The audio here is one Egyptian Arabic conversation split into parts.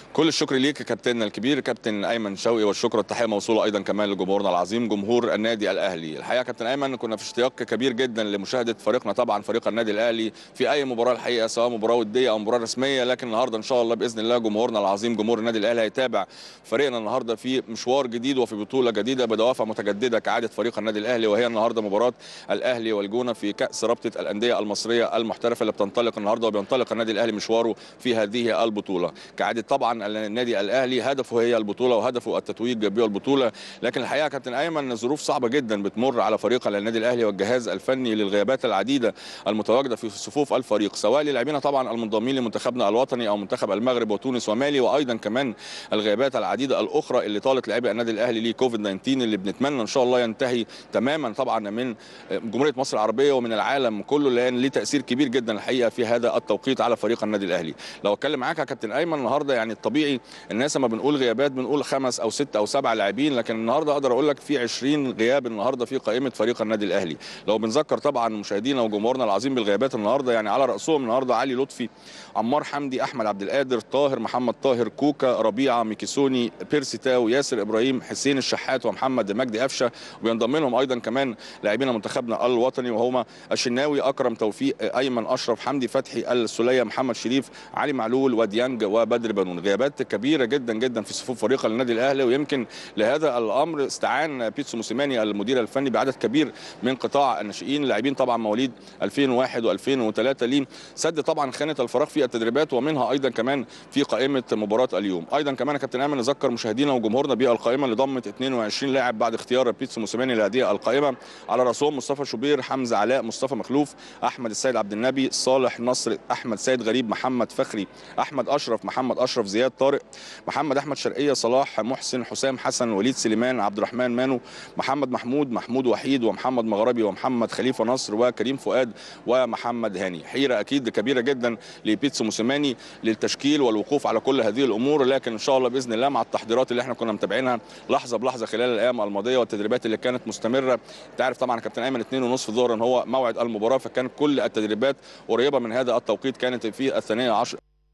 كل الشكر ليك كابتننا الكبير كابتن ايمن شوقي والشكر والتحيه موصوله ايضا كمان لجمهورنا العظيم جمهور النادي الاهلي الحقيقه كابتن ايمن كنا في اشتياق كبير جدا لمشاهده فريقنا طبعا فريق النادي الاهلي في اي مباراه الحقيقه سواء مباراه وديه او مباراه رسميه لكن النهارده ان شاء الله باذن الله جمهورنا العظيم جمهور النادي الاهلي هيتابع فريقنا النهارده في مشوار جديد وفي بطوله جديده بدوافع متجدده كعاده فريق النادي الاهلي وهي النهارده مباراه الاهلي والجونه في كاس رابطه الانديه المصريه المحترفه اللي بتنطلق النهارده وبينطلق النادي الاهلي مشواره في هذه البطوله كعاده طبعا النادي الاهلي هدفه هي البطوله وهدفه التتويج بالبطوله لكن الحقيقه كابتن ايمن ظروف صعبه جدا بتمر على فريق النادي الاهلي والجهاز الفني للغيابات العديده المتواجده في صفوف الفريق سواء للاعبين طبعا المنضمين لمنتخبنا الوطني او منتخب المغرب وتونس ومالي وايضا كمان الغيابات العديده الاخرى اللي طالت لاعبي النادي الاهلي لكوفيد 19 اللي بنتمنى ان شاء الله ينتهي تماما طبعا من جمهوريه مصر العربيه ومن العالم كله لان ليه تاثير كبير جدا الحقيقه في هذا التوقيت على فريق النادي الاهلي لو اتكلم معاك يا كابتن ايمن النهارده يعني الطبيعي الناس لما بنقول غيابات بنقول خمس او ست او سبع لاعبين لكن النهارده اقدر اقول لك في 20 غياب النهارده في قائمه فريق النادي الاهلي لو بنذكر طبعا مشاهدينا وجمهورنا العظيم بالغيابات النهارده يعني على راسهم النهارده علي لطفي عمار حمدي احمد عبد القادر طاهر محمد طاهر كوكا ربيعه ميكيسوني بيرسي تاو ياسر ابراهيم حسين الشحات ومحمد مجدي قفشه وبينضم لهم ايضا كمان لاعبين منتخبنا الوطني وهما الشناوي اكرم توفيق ايمن اشرف حمدي فتحي السليه محمد شريف علي معلول وديانج وبدر بنون غيابات كبيره جدا جدا في صفوف فريق النادي الاهلي ويمكن لهذا الامر استعان بيتسو موسيماني المدير الفني بعدد كبير من قطاع الناشئين لاعبين طبعا مواليد 2001 و2003 ليه سد طبعا خانه الفراغ في التدريبات ومنها ايضا كمان في قائمه مباراه اليوم ايضا كمان يا كابتن ايمن نذكر مشاهدينا وجمهورنا بالقائمه اللي ضمت 22 لاعب بعد اختيار بيتسو موسيماني لهذه القائمه على راسهم مصطفى شوبير حمزه علاء مصطفى مخلوف احمد السيد عبد النبي صالح نصر احمد سيد غريب محمد فخري احمد اشرف محمد اشرف زياد طارق محمد احمد شرقيه صلاح محسن حسام حسن وليد سليمان عبد الرحمن مانو محمد محمود محمود وحيد ومحمد مغربي ومحمد خليفه نصر وكريم فؤاد ومحمد هاني حيره اكيد كبيره جدا لبيتسو موسيماني للتشكيل والوقوف على كل هذه الامور لكن ان شاء الله باذن الله مع التحضيرات اللي احنا كنا متابعينها لحظه بلحظه خلال الايام الماضيه والتدريبات اللي كانت مستمره انت عارف طبعا كابتن ايمن 2 ونص ظهرا هو موعد المباراه فكان كل التدريبات قريبه من هذا التوقيت كانت في الثانيه عشر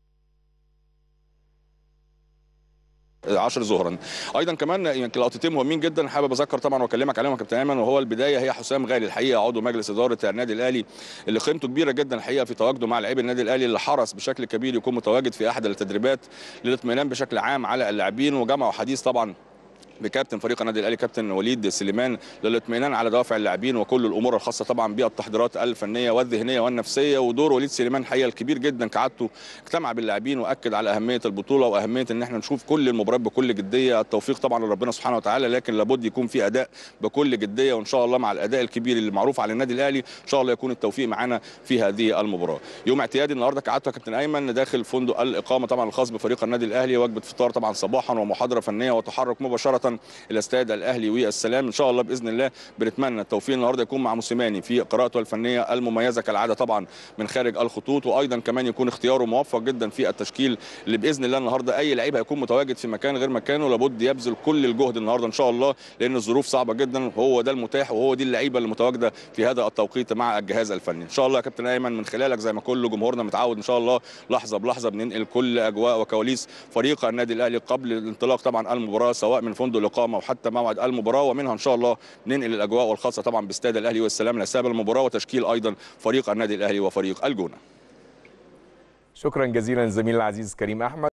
10 ظهرا ايضا كمان يمكن لقطتين مهمين جدا حابب اذكر طبعا واكلمك عليهم يا كابتن ايمن وهو البدايه هي حسام غالي الحقيقه عضو مجلس اداره النادي الاهلي اللي قيمته كبيره جدا الحقيقه في تواجده مع لاعبي النادي الاهلي اللي حرص بشكل كبير يكون متواجد في احد التدريبات للاطمئنان بشكل عام على اللاعبين وجمعوا حديث طبعا بكابتن فريق النادي الاهلي كابتن وليد سليمان للاطمئنان على دوافع اللاعبين وكل الامور الخاصه طبعا بالتحضيرات الفنيه والذهنيه والنفسيه ودور وليد سليمان الحقيقه الكبير جدا كعادته اجتمع باللاعبين واكد على اهميه البطوله واهميه ان احنا نشوف كل المباريات بكل جديه التوفيق طبعا لربنا سبحانه وتعالى لكن لابد يكون في اداء بكل جديه وان شاء الله مع الاداء الكبير اللي معروف على النادي الاهلي ان شاء الله يكون التوفيق معانا في هذه المباراه يوم اعتيادي النهارده كعادته كابتن ايمن داخل فندق الاقامه طبعا الخاص بفريق النادي الاهلي وجبه فطار طبعا صباحا ومحاضره فنيه وتحرك مباشره الى استاد الاهلي والسلام ان شاء الله باذن الله بنتمنى التوفيق النهارده يكون مع موسيماني في قراءته الفنيه المميزه كالعاده طبعا من خارج الخطوط وايضا كمان يكون اختياره موفق جدا في التشكيل اللي باذن الله النهارده اي لعيب هيكون متواجد في مكان غير مكانه لابد يبذل كل الجهد النهارده ان شاء الله لان الظروف صعبه جدا وهو ده المتاح وهو دي اللعيبه اللي متواجده في هذا التوقيت مع الجهاز الفني ان شاء الله يا كابتن ايمن من خلالك زي ما كل جمهورنا متعود ان شاء الله لحظه بلحظه بننقل كل اجواء وكواليس فريق النادي الاهلي قبل الانطلاق طبعا المباراه سواء من فندق الاقامه وحتى موعد المباراه ومنها ان شاء الله ننقل الاجواء والخاصه طبعا باستاد الاهلي والسلام لحساب المباراه وتشكيل ايضا فريق النادي الاهلي وفريق الجونه شكرا جزيلا زميلي العزيز كريم احمد